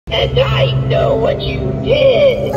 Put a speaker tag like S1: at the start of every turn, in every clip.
S1: And I know what you did.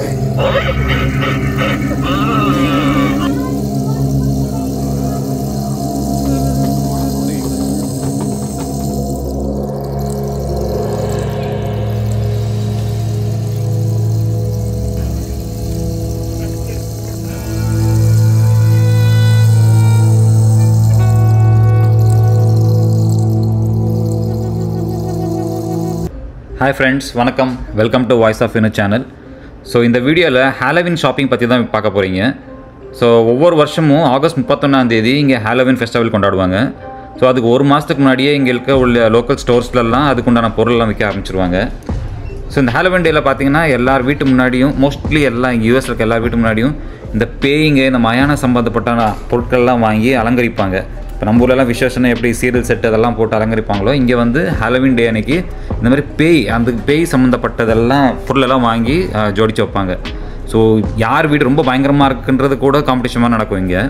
S2: Hi friends வணக்கம் welcome to voice of யூனு channel so இந்த வீடியோவில் Halloween shopping பற்றி தான் பார்க்க போகிறீங்க ஸோ ஒவ்வொரு வருஷமும் ஆகஸ்ட் முப்பத்தொன்னாம் தேதி இங்கே ஹாலோவின் ஃபெஸ்டிவல் கொண்டாடுவாங்க ஸோ அதுக்கு ஒரு மாதத்துக்கு முன்னாடியே இங்கே இருக்க உள்ள லோக்கல் ஸ்டோர்ஸ்லலாம் அதுக்குண்டான பொருள்லாம் விற்க ஆரம்பிச்சிருவாங்க ஸோ இந்த ஹாலோவின் டேயில் பார்த்தீங்கன்னா எல்லார் வீட்டு முன்னாடியும் மோஸ்ட்லி எல்லாம் இங்கே யூஎஸில் இருக்க எல்லார் வீட்டு முன்னாடியும் இந்த பேய்ங்க இந்த மயான சம்பந்தப்பட்ட பொருட்கள்லாம் வாங்கி அலங்கரிப்பாங்க இப்போ நம்ம ஊர்லலாம் விசேஷம்னா எப்படி சீரியல் செட் அதெல்லாம் போட்டு அலங்கரிப்பாங்களோ இங்கே வந்து ஹாலோவின் டே அன்னைக்கு இந்த மாதிரி பேய் அந்த பேய் சம்மந்தப்பட்டதெல்லாம் பொருளெல்லாம் வாங்கி அஹ், ஜோடிச்சு வைப்பாங்க ஸோ யார் வீடு ரொம்ப பயங்கரமாக இருக்குன்றது கூட காம்படிஷனாக நடக்கும் இங்கே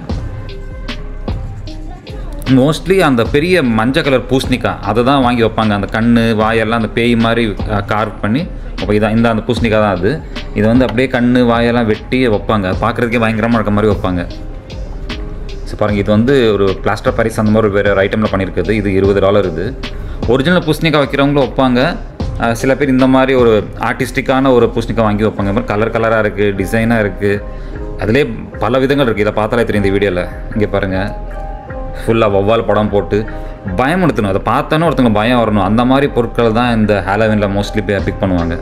S2: மோஸ்ட்லி அந்த பெரிய மஞ்சள் கலர் பூசணிக்காய் அதை தான் வாங்கி வைப்பாங்க அந்த கண் வாயெல்லாம் அந்த பேய் மாதிரி கார்வ் பண்ணி அப்போ இதான் இந்த அந்த பூசணிக்காய் தான் அது இது வந்து அப்படியே கண் வாயெல்லாம் வெட்டி வைப்பாங்க பார்க்குறதுக்கே பயங்கரமாக இருக்க மாதிரி வைப்பாங்க ஸோ பாருங்கள் இது வந்து ஒரு பிளாஸ்டர் பாரிஸ் அந்த மாதிரி வேறு ஐட்டமில் பண்ணியிருக்குது இது இருபது டாலர் இது ஒரிஜினல் பூசணிக்காய் வைக்கிறவங்களும் வைப்பாங்க அஹ் சில பேர் இந்த மாதிரி ஒரு ஆர்டிஸ்டிக்கான ஒரு பூசணிக்காய் வாங்கி வைப்பாங்க இந்த மாதிரி கலர் கலராக இருக்குது டிசைனாக இருக்குது அதிலே பல விதங்கள் இருக்குது இதை பார்த்தாலே தெரியும் இந்த வீடியோவில் இங்கே பாருங்கள் ஃபுல்லாக வவ்வால் படம் போட்டு பயமுடுத்தணும் அதை பார்த்தோன்னே ஒருத்தவங்க பயம் வரணும் அந்த மாதிரி பொருட்கள் தான் இந்த ஹாலோவினில் மோஸ்ட்லி பிக் பண்ணுவாங்க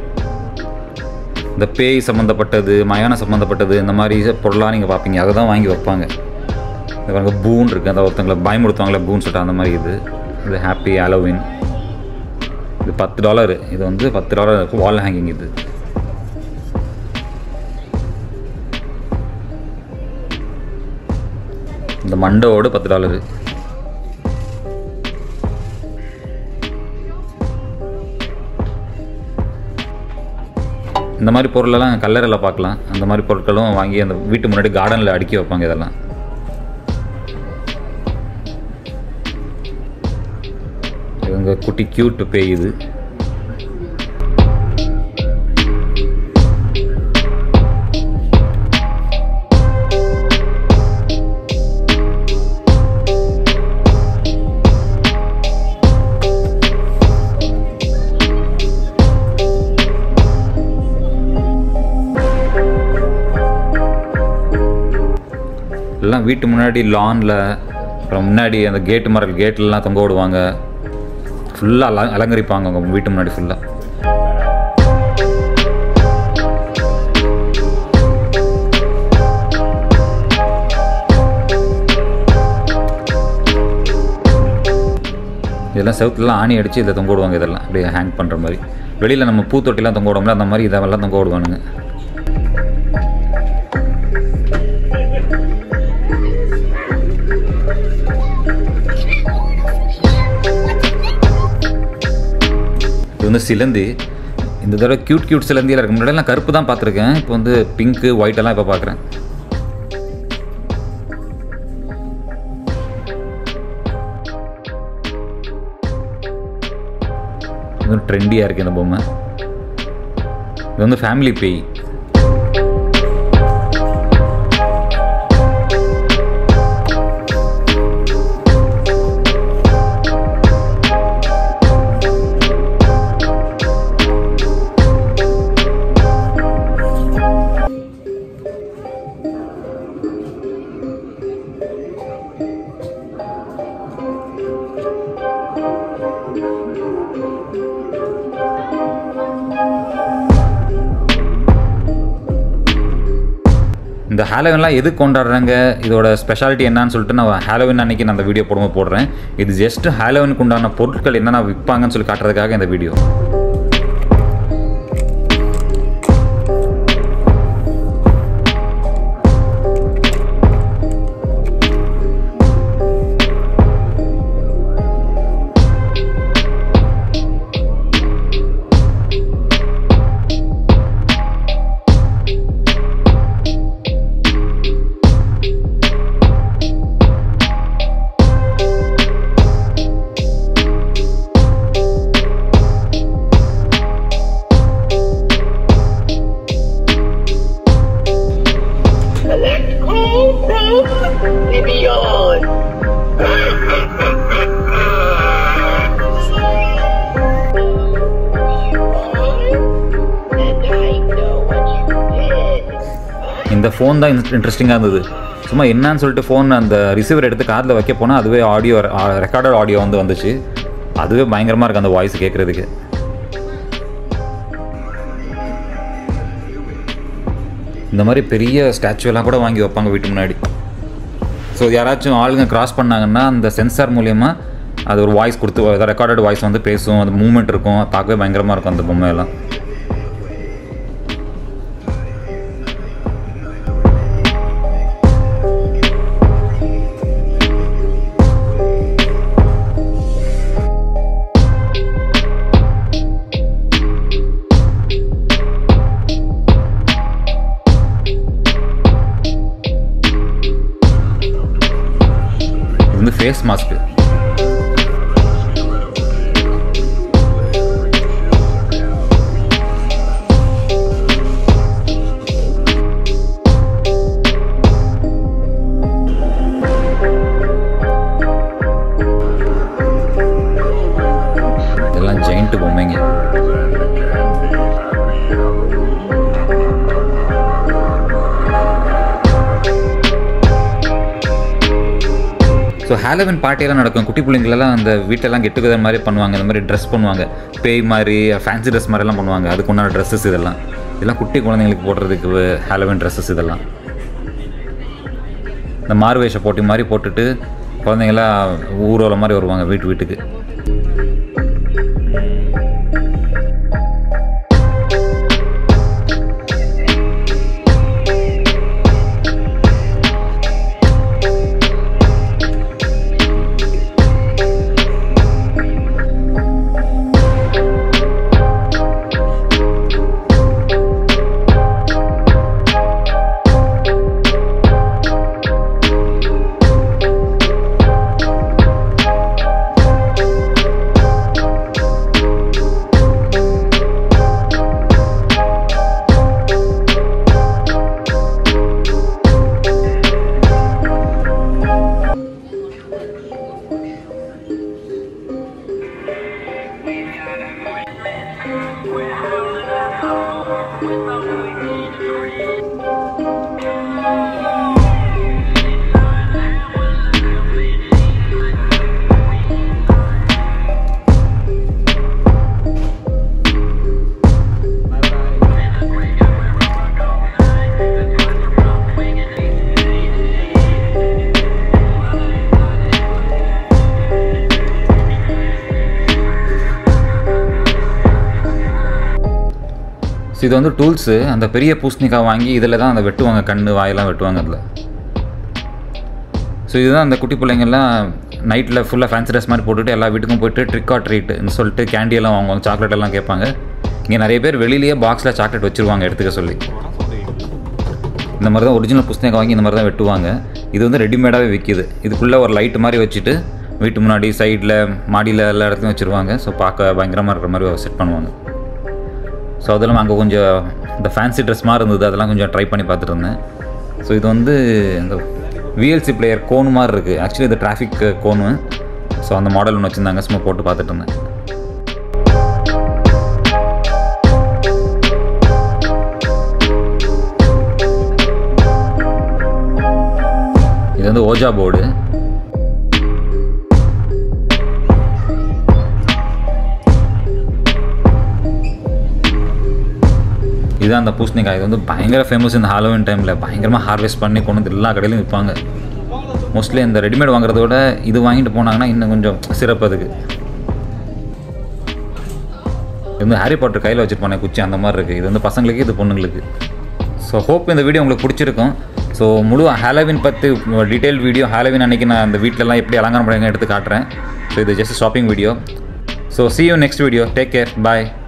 S2: இந்த பேய் சம்மந்தப்பட்டது மயான சம்மந்தப்பட்டது இந்த மாதிரி பொருளாக நீங்கள் பார்ப்பீங்க அதை தான் வாங்கி வைப்பாங்க இந்த பாருங்க பூன் இருக்குது அந்த ஒருத்தங்களை பயமுடுத்துவாங்களே பூன் சொல்லிட்டு அந்த மாதிரி இது இது ஹாப்பி ஹாலோவின் இது பத்து டாலரு இது வந்து பத்து டாலர் வால் ஹேங்கிங் இது இந்த மண்டோடு பத்து டாலரு இந்த மாதிரி பொருளெல்லாம் கல்லறையில் பார்க்கலாம் அந்த மாதிரி பொருட்களும் வாங்கி அந்த வீட்டு முன்னாடி கார்டனில் அடுக்கி வைப்பாங்க இதெல்லாம் இவங்க குட்டி கியூட் பேய் இது எல்லாம் வீட்டு முன்னாடி லானில் அப்புறம் முன்னாடி அந்த கேட்டு மரல் கேட்லலாம் தொங்க விடுவாங்க ஃபுல்லாக அல அலங்கரிப்பாங்க அவங்க வீட்டு முன்னாடி ஃபுல்லாக இதெல்லாம் செவுத்துலலாம் ஆணி அடித்து இதில் தொங்க விடுவாங்க இதெல்லாம் அப்படியே ஹேங் பண்ணுற மாதிரி வெளியில் நம்ம பூத்தொட்டிலாம் தொங்க விடுவோம்ல அந்த மாதிரி இதெல்லாம் தொங்க விடுவானுங்க இது வந்து சிலந்தி இந்த தடவை க்யூட் க்யூட் சிலந்தியில் இருக்கு முன்னாடி நான் கருப்பு தான் பார்த்துருக்கேன் இப்போ வந்து பிங்க்கு ஒயிட் எல்லாம் இப்போ பார்க்குறேன் இது ட்ரெண்டியாக இருக்குது இந்த பொம்மை இது வந்து ஃபேமிலி பேய் இந்த ஹாலோவின்லாம் எது கொண்டாடுறாங்க இதோட ஸ்பெஷாலிட்டி என்னன்னு சொல்லிட்டு நான் ஹாலோவின் அன்னைக்கு நான் அந்த வீடியோ போடும்போது போடுறேன் இது ஜஸ்ட் ஹாலோவினுக்கு உண்டான பொருட்கள் என்னென்ன விற்பாங்கன்னு சொல்லி காட்டுறதுக்காக இந்த வீடியோ இந்த ஃபோன் தான் இன்ட்ரெஸ்டிங்காக இருந்தது சும்மா என்னன்னு சொல்லிட்டு ஃபோன் அந்த ரிசீவர் எடுத்து காதில் வைக்க போனால் அதுவே ஆடியோ ரெக்கார்டட் ஆடியோ வந்து வந்துச்சு அதுவே பயங்கரமாக இருக்குது அந்த வாய்ஸ் கேட்குறதுக்கு இந்த மாதிரி பெரிய statue எல்லாம் கூட வாங்கி வைப்பாங்க வீட்டு முன்னாடி ஸோ யாராச்சும் ஆளுங்க கிராஸ் பண்ணாங்கன்னா அந்த சென்சார் மூலயமா அது ஒரு வாய்ஸ் கொடுத்து ரெக்கார்டட் வாய்ஸ் வந்து பேசும் அது மூமெண்ட் இருக்கும் பார்க்கவே பயங்கரமாக இருக்கும் அந்த பொம்மையெல்லாம் இது வந்து ஃபேஸ் மாஸ்க்கு இதெல்லாம் ஜெயிண்ட் பொம்மைங்க ஸோ ஹாலோவின் பார்ட்டியெல்லாம் நடக்கும் குட்டி பிள்ளைங்களெல்லாம் அந்த வீட்டிலலாம் கெட்டு டுகெதர் மாதிரி பண்ணுவாங்க இந்த மாதிரி ட்ரெஸ் பண்ணுவாங்க பேய் மாதிரி ஃபேன்சி ட்ரெஸ் மாதிரிலாம் பண்ணுவாங்க அதுக்கு உண்டான ட்ரெஸ்ஸஸ் இதெல்லாம் இதெல்லாம் குட்டி குழந்தைங்களுக்கு போடுறதுக்கு ஹாலோவின் ட்ரெஸ்ஸஸ் இதெல்லாம் இந்த மாறுவேஷ போட்டி மாதிரி போட்டுட்டு குழந்தைங்களாம் ஊர்வலம் மாதிரி வருவாங்க வீட்டு வீட்டுக்கு ஸோ இது வந்து டூல்ஸு அந்த பெரிய பூசணிக்காய் வாங்கி இதில் தான் அந்த வெட்டுவாங்க கண் வாயெல்லாம் வெட்டுவாங்க அதில் ஸோ இதுதான் அந்த குட்டி பிள்ளைங்கள்லாம் நைட்டில் ஃபுல்லாக ஃபேன்சி ட்ரெஸ் மாதிரி போட்டுட்டு எல்லா வீட்டுக்கும் போயிட்டு ட்ரிக் ஆர் ட்ரீட்னு சொல்லிட்டு candy எல்லாம் வாங்குவாங்க சாக்லேட் எல்லாம் கேட்பாங்க இங்கே நிறைய பேர் வெளியிலேயே பாக்ஸில் சாக்லேட் வச்சுருவாங்க எடுத்துக்க சொல்லி இந்த மாதிரி தான் ஒரிஜினல் புஸ்தகம் வாங்கி இந்த மாதிரி தான் வெட்டுவாங்க இது வந்து ரெடிமேடாகவே விற்கிது இதுக்குள்ளே ஒரு லைட் மாதிரி வச்சுட்டு வீட்டு முன்னாடி சைடில் மாடியில் எல்லா இடத்துலையும் வச்சுருவாங்க ஸோ பார்க்க பயங்கரமாக இருக்கிற மாதிரி செட் பண்ணுவாங்க ஸோ அதெல்லாம் அங்கே கொஞ்சம் இந்த ஃபேன்சி ட்ரெஸ் மாதிரி இருந்தது அதெல்லாம் கொஞ்சம் ட்ரை பண்ணி பார்த்துட்டு இருந்தேன் ஸோ இது வந்து இந்த விஎல்சி பிளேயர் கோன் மாதிரி இருக்குது ஆக்சுவலி இது டிராஃபிக் கோனு ஸோ அந்த மாடல் ஒன்று வச்சுருந்தாங்க சும்மா போட்டு பார்த்துட்டு இருந்தேன் இது வந்து ஓஜா போர்டு இதுதான் அந்த பூசணிக்காய் இது வந்து பயங்கர ஃபேமஸ் இந்த ஹாலோவின் டைமில் பயங்கரமாக ஹார்வெஸ்ட் பண்ணி கொண்டு வந்து எல்லா கடையிலும் விற்பாங்க மோஸ்ட்லி இந்த ரெடிமேட் வாங்குறத விட இது வாங்கிட்டு போனாங்கன்னா இன்னும் கொஞ்சம் சிறப்பு அதுக்கு இது வந்து ஹாரி பாட்டர் கையில் வச்சுருப்பானே குச்சி அந்த மாதிரி இருக்குது இது வந்து பசங்களுக்கு இது பொண்ணுங்களுக்கு ஸோ ஹோப் இந்த வீடியோ உங்களுக்கு பிடிச்சிருக்கும் ஸோ முழு ஹாலோவின் பற்றி டீட்டெயில் வீடியோ ஹாலோவின் அன்றைக்கி நான் அந்த வீட்டிலலாம் எப்படி அலங்காரம் பண்ணுங்க எடுத்து காட்டுறேன் ஸோ இது just shopping video so see you next video take care bye